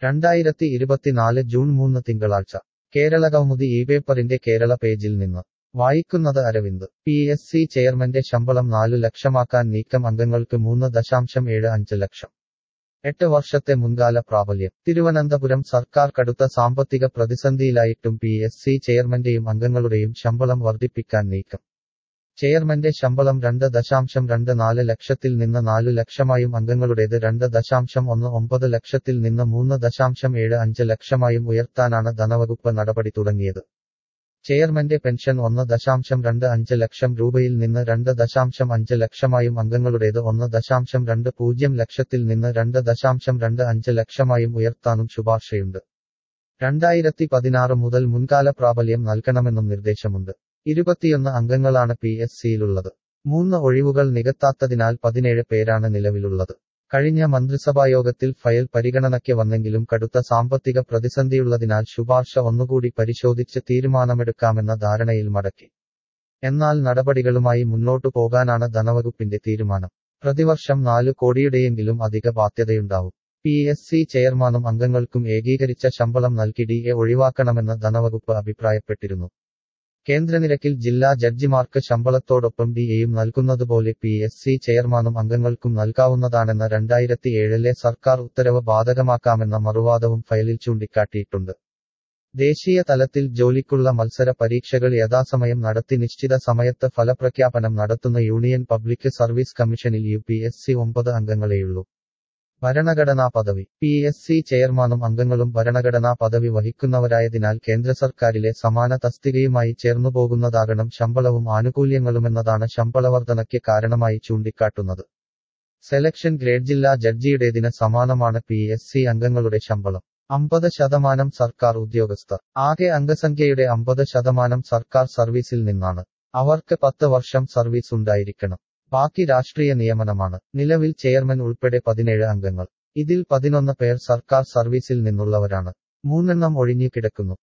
രണ്ടായിരത്തി ഇരുപത്തിനാല് ജൂൺ മൂന്ന് തിങ്കളാഴ്ച കേരള കൗമുദി ഈ പേപ്പറിന്റെ കേരള പേജിൽ നിന്ന് വായിക്കുന്നത് അരവിന്ദ് പി എസ് സി ചെയർമന്റെ ശമ്പളം നാലു ലക്ഷമാക്കാൻ നീക്കം അംഗങ്ങൾക്ക് മൂന്ന് ദശാംശം ഏഴ് അഞ്ച് ലക്ഷം എട്ട് വർഷത്തെ മുൻകാല പ്രാബല്യം തിരുവനന്തപുരം സർക്കാർ കടുത്ത സാമ്പത്തിക പ്രതിസന്ധിയിലായിട്ടും പി എസ് സി ചെയർമന്റെയും അംഗങ്ങളുടെയും ശമ്പളം വർദ്ധിപ്പിക്കാൻ നീക്കം ചെയർമന്റെ ശമ്പളം രണ്ട് ദശാംശം രണ്ട് നാല് ലക്ഷത്തിൽ നിന്ന് നാലു ലക്ഷമായും അംഗങ്ങളുടേത് രണ്ട് ദശാംശം ഒന്ന് ഒമ്പത് ലക്ഷത്തിൽ നിന്ന് മൂന്ന് ദശാംശം ഏഴ് അഞ്ച് ലക്ഷമായും ഉയർത്താനാണ് ധനവകുപ്പ് നടപടി തുടങ്ങിയത് ചെയർമന്റെ പെൻഷൻ ഒന്ന് ദശാംശം രണ്ട് അഞ്ച് ലക്ഷം രൂപയിൽ നിന്ന് രണ്ട് ദശാംശം അഞ്ച് ലക്ഷമായും അംഗങ്ങളുടേത് ഒന്ന് ദശാംശം രണ്ട് പൂജ്യം ലക്ഷത്തിൽ നിന്ന് രണ്ട് ദശാംശം രണ്ട് അഞ്ച് ലക്ഷമായും ഉയർത്താനും ശുപാർശയുണ്ട് രണ്ടായിരത്തി പതിനാറ് മുതൽ മുൻകാല പ്രാബല്യം നൽകണമെന്നും നിർദ്ദേശമുണ്ട് ഇരുപത്തിയൊന്ന് അംഗങ്ങളാണ് പി എസ് സിയിലുള്ളത് മൂന്ന് ഒഴിവുകൾ നികത്താത്തതിനാൽ പതിനേഴ് പേരാണ് നിലവിലുള്ളത് കഴിഞ്ഞ മന്ത്രിസഭായോഗത്തിൽ ഫയൽ പരിഗണനയ്ക്ക് വന്നെങ്കിലും കടുത്ത സാമ്പത്തിക പ്രതിസന്ധിയുള്ളതിനാൽ ശുപാർശ ഒന്നുകൂടി പരിശോധിച്ച് തീരുമാനമെടുക്കാമെന്ന ധാരണയിൽ മടക്കി എന്നാൽ നടപടികളുമായി മുന്നോട്ടു പോകാനാണ് ധനവകുപ്പിന്റെ തീരുമാനം പ്രതിവർഷം നാലു കോടിയുടെയെങ്കിലും അധിക ബാധ്യതയുണ്ടാവും പി എസ് സി ചെയർമാനും അംഗങ്ങൾക്കും ഏകീകരിച്ച ശമ്പളം നൽകി ഡി എ ഒഴിവാക്കണമെന്ന് ധനവകുപ്പ് അഭിപ്രായപ്പെട്ടിരുന്നു കേന്ദ്രനിരക്കിൽ ജില്ലാ ജഡ്ജിമാർക്ക് ശമ്പളത്തോടൊപ്പം ഡി എയും നൽകുന്നതുപോലെ പി എസ് സി ചെയർമാനും അംഗങ്ങൾക്കും നൽകാവുന്നതാണെന്ന രണ്ടായിരത്തി ഏഴിലെ സർക്കാർ ഉത്തരവ് ബാധകമാക്കാമെന്ന മറുവാദവും ഫയലിൽ ചൂണ്ടിക്കാട്ടിയിട്ടുണ്ട് ദേശീയ തലത്തിൽ ജോലിക്കുള്ള മത്സര പരീക്ഷകൾ യഥാസമയം നടത്തി നിശ്ചിത സമയത്ത് ഫലപ്രഖ്യാപനം നടത്തുന്ന യൂണിയൻ പബ്ലിക് സർവീസ് കമ്മീഷനിൽ യു പി എസ് സി ഒമ്പത് അംഗങ്ങളെയുള്ളൂ ഭരണഘടനാ പദവി പി എസ് സി ചെയർമാനും അംഗങ്ങളും ഭരണഘടനാ പദവി വഹിക്കുന്നവരായതിനാൽ കേന്ദ്ര സർക്കാരിലെ സമാന തസ്തികയുമായി ചേർന്നുപോകുന്നതാകണം ശമ്പളവും ആനുകൂല്യങ്ങളുമെന്നതാണ് ശമ്പളവർധനയ്ക്ക് കാരണമായി ചൂണ്ടിക്കാട്ടുന്നത് സെലക്ഷൻ ഗ്രേഡ് ജില്ലാ ജഡ്ജിയുടേതിന് സമാനമാണ് പി എസ് സി അംഗങ്ങളുടെ ശമ്പളം അമ്പത് ശതമാനം സർക്കാർ ഉദ്യോഗസ്ഥർ ആകെ അംഗസംഖ്യയുടെ അമ്പത് ശതമാനം സർക്കാർ സർവീസിൽ നിന്നാണ് അവർക്ക് പത്ത് വർഷം സർവീസ് ഉണ്ടായിരിക്കണം ബാക്കി രാഷ്ട്രീയ നിയമനമാണ് നിലവിൽ ചെയർമാൻ ഉൾപ്പെടെ പതിനേഴ് അംഗങ്ങൾ ഇതിൽ പതിനൊന്ന് പേർ സർക്കാർ സർവീസിൽ നിന്നുള്ളവരാണ് മൂന്നെണ്ണം ഒഴിഞ്ഞു കിടക്കുന്നു